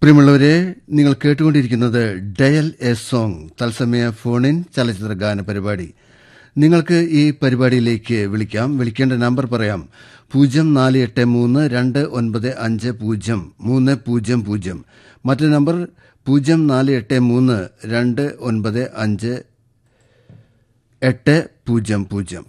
പ്രിയമുള്ളവരെ നിങ്ങൾ കേട്ടുകൊണ്ടിരിക്കുന്നത് ഡയൽ എ സോങ് തത്സമയ ഫോണിൻ ചലച്ചിത്ര ഗാന പരിപാടി നിങ്ങൾക്ക് ഈ പരിപാടിയിലേക്ക് വിളിക്കാം വിളിക്കേണ്ട നമ്പർ പറയാം പൂജ്യം നാല് എട്ട് മൂന്ന് രണ്ട് ഒൻപത് അഞ്ച് പൂജ്യം മൂന്ന് പൂജ്യം പൂജ്യം മറ്റൊരു നമ്പർ പൂജ്യം നാല് എട്ട് മൂന്ന് രണ്ട് ഒൻപത് അഞ്ച് എട്ട് പൂജ്യം പൂജ്യം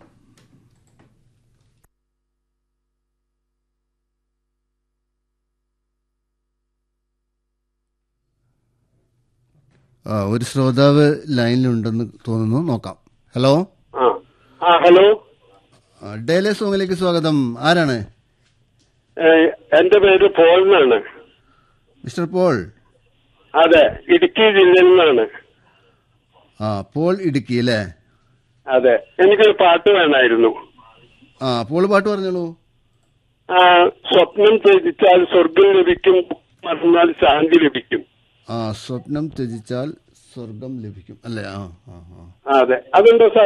ആ, ഒരു ശ്രോതാവ് ലൈനിലുണ്ടെന്ന് തോന്നുന്നു നോക്കാം ഹലോ ആ ആ ഹലോ ആ, ഡേലെ സോങ്ങിലേക്ക് സ്വാഗതം ആരാണ് ഏ, എന്റെ പേര് പോൾ എന്നാണ് മിസ്റ്റർ പോൾ അതെ ഇടുക്കി ജില്ലയിൽ നിന്നാണ് ആ പോൾ ഇടുക്കി അല്ലേ അതെ എനിക്കൊരു പാട്ട് വേണമായിരുന്നു ആ പോൾ പാട്ട് പറഞ്ഞോളൂ ആ സ്വപ്നം ത്യജിച്ചാൽ സ്വർഗം ലഭിക്കും മറന്നാൽ ശാന്തി ലഭിക്കും ആ സ്വപ്നം ത്യജിച്ചാൽ സ്വർഗം ലഭിക്കും അല്ലേ ആ ആ ആ ആ, അതെ അതുണ്ടോ സാർ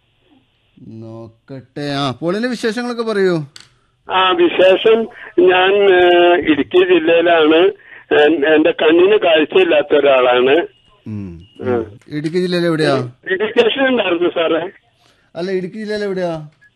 നോക്കട്ടെ ആ പോളിന്റെ വിശേഷങ്ങളൊക്കെ പറയൂ ആ വിശേഷം ഞാൻ ഏ, ഇടുക്കി ജില്ലയിലാണ് എൻ- എന്റെ കണ്ണിന് കാഴ്ചയില്ലാത്ത ഒരാളാണ് ഉം, ഉം. ഇടുക്കി ജില്ലയിൽ എവിടെയാ എഡ്യൂക്കേഷൻ ഉണ്ടായിരുന്നു സാറേ അല്ല ഇടുക്കി ജില്ലയിൽ എവിടെയാ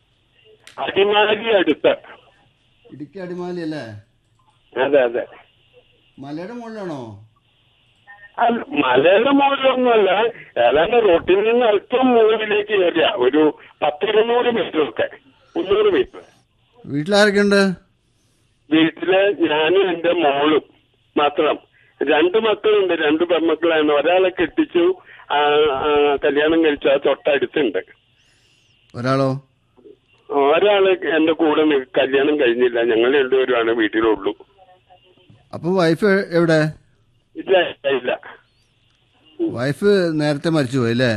അടിമാലി അടുത്ത് ഇടുക്കി അടിമാലി അല്ലേ അതെ അതെ മലയുടെ മുകളിലാണോ അല്ല, മലയുടെ മുകളിലൊന്നുമല്ല ഏതാണ്ട് റോട്ടിൽ നിന്ന് അല്പം മുകളിലേക്ക് വരിക ഒരു പത്തിരുന്നൂറ് മീറ്റർ ഒക്കെ മുന്നൂറ് മീറ്റർ വീട്ടിലാരൊക്കെയുണ്ട് വീട്ടില് ഞാനും എന്റെ മോളും മാത്രം രണ്ട് മക്കളുണ്ട് രണ്ട് പെൺമക്കളാണ് ഒരാളെ കെട്ടിച്ചു ആ, ആ, കല്യാണം കഴിച്ചു അത് തൊട്ടടുത്തുണ്ട് ഒരാളോ ഒരാള് എന്റെ കൂടെ നി- കല്യാണം കഴിഞ്ഞില്ല ഞങ്ങൾ രണ്ടുപേരുമാണ് വീട്ടിലുള്ളൂ അപ്പൊ വൈഫ് എവിടെ ഇല്ല ഇല്ല വൈഫ് നേരത്തെ മരിച്ചുപോയി അല്ലേ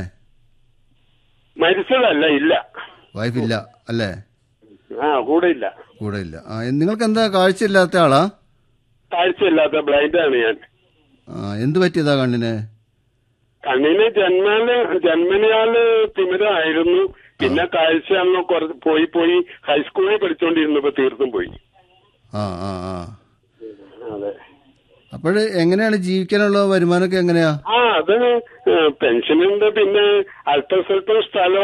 മരിച്ചതല്ല ഇല്ല വൈഫ് ഇല്ല അല്ലേ ആ കൂടെ ഇല്ല കൂടെ ഇല്ല ആ നിങ്ങൾക്ക് എന്താ കാഴ്ചയില്ലാത്ത ആളാ കാഴ്ചയില്ലാത്ത ബ്ലൈൻഡാണ് ഞാൻ ആ എന്ത് പറ്റിയതാ കണ്ണിന് കണ്ണിന് ജന്മന് ജന്മനയാള് തിമിരമായിരുന്നു പിന്നെ കാഴ്ച അന്ന് കുറച്ച് പോയി പോയി ഹൈസ്കൂളിൽ പഠിച്ചുകൊണ്ടിരുന്നപ്പോ തീർത്തും പോയി ആ ആ ആ അതെ അപ്പോഴ് എങ്ങനെയാണ് ജീവിക്കാനുള്ള വരുമാനമൊക്കെ എങ്ങനെയാ ആ അത് പെൻഷനുണ്ട് പിന്നെ അല്പ സ്വല്പം സ്ഥലം